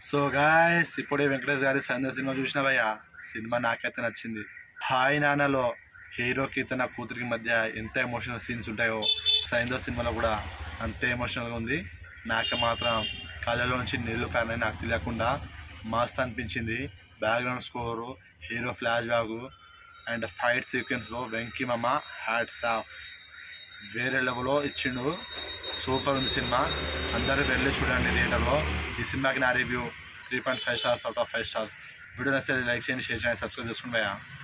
so guys ఇప్పుడే వెంకటేష్ గారి సంధ్య cinema చూసిన భయ్య సినిమా నాకైతే నచ్చింది హాయ్ నాన్నలో హీరోకి తన కూతురికి మధ్య ఎంత ఎమోషనల్ సీన్స్ ఉంటాయో సైందో సినిమాలో కూడా అంతే ఎమోషనల్గా ఉంది నాకు మాత్రం కళ్ళలో నుంచి నీళ్లు కారణం నాకు తెలియకుండా మస్త్ అనిపించింది background score hero flashback and fight సీక్వెన్స్లో వెంకీ మామ హ్యాట్స్ ఆఫ్ వేరే లెవెల్లో ఇచ్చిండు సూపర్ ఉంది సినిమా అందరూ వెళ్ళి చూడండి థియేటర్లో ఈ సినిమాకి నా review three point five stars out of five stars video నచ్చితే లైక్ చేయండి షేర్ చేయండి సబ్స్క్రైబ్ చేసుకుని భయ్యా